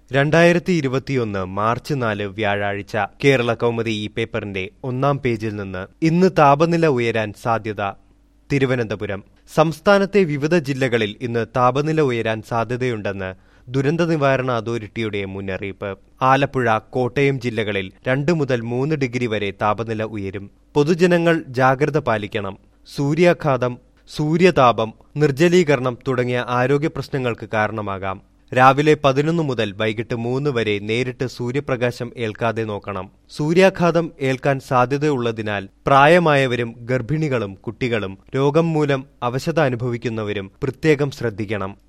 രണ്ടായിരത്തി ഇരുപത്തിയൊന്ന് മാർച്ച് നാല് വ്യാഴാഴ്ച കേരള കൗമുദി ഈ പേപ്പറിന്റെ ഒന്നാം പേജിൽ നിന്ന് ഇന്ന് താപനില ഉയരാൻ സാധ്യത തിരുവനന്തപുരം സംസ്ഥാനത്തെ വിവിധ ജില്ലകളിൽ ഇന്ന് താപനില ഉയരാൻ സാധ്യതയുണ്ടെന്ന് ദുരന്ത നിവാരണ അതോറിറ്റിയുടെ മുന്നറിയിപ്പ് ആലപ്പുഴ കോട്ടയം ജില്ലകളിൽ രണ്ട് മുതൽ മൂന്ന് ഡിഗ്രി വരെ താപനില ഉയരും പൊതുജനങ്ങൾ ജാഗ്രത പാലിക്കണം സൂര്യാഘാതം സൂര്യതാപം നിർജ്ജലീകരണം തുടങ്ങിയ ആരോഗ്യ പ്രശ്നങ്ങൾക്ക് കാരണമാകാം രാവിലെ പതിനൊന്ന് മുതൽ വൈകിട്ട് മൂന്ന് വരെ നേരിട്ട് സൂര്യപ്രകാശം ഏൽക്കാതെ നോക്കണം സൂര്യാഘാതം ഏൽക്കാൻ സാധ്യതയുള്ളതിനാൽ പ്രായമായവരും ഗർഭിണികളും കുട്ടികളും രോഗം മൂലം അവശത അനുഭവിക്കുന്നവരും പ്രത്യേകം ശ്രദ്ധിക്കണം